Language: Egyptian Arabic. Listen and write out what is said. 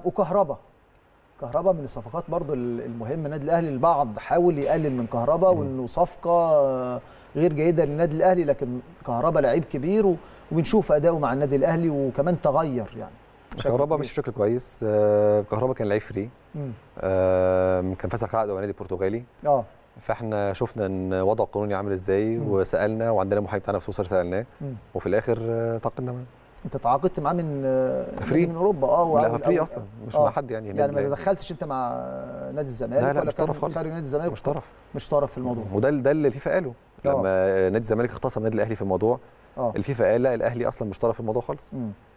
وكهربا كهربا من الصفقات برضو المهمه النادي الاهلي البعض حاول يقلل من كهربا وانه صفقه غير جيده للنادي الاهلي لكن كهربا لعيب كبير و- وبنشوف اداؤه مع النادي الاهلي وكمان تغير يعني بشكل كهربا كبير. مش بشكل كويس آه، كهربا كان لعيب فري مم. آه، كان فسخ عقده مع النادي البرتغالي اه فاحنا شفنا ان وضعه القانوني عامل ازاي مم. وسالنا وعندنا محامي بتاعنا في سوسر سالناه مم. وفي الاخر آه، تعاقدنا معاه انت تعاقدت معاه من آه، فري. من اوروبا اه لا وأول- هو فري أول- اصلا مش آه. مع حد يعني يعني ما نادي- دخلتش انت مع نادي الزمالك لا لا ولا مش كان طرف خالص خارج نادي الزمالك مش طرف مش طرف في الموضوع وده ده اللي الفيفا قاله آه. لما نادي الزمالك اختصم النادي الاهلي في الموضوع اه الفيفا قال لا الاهلي اصلا مش طرف في الموضوع خالص مم.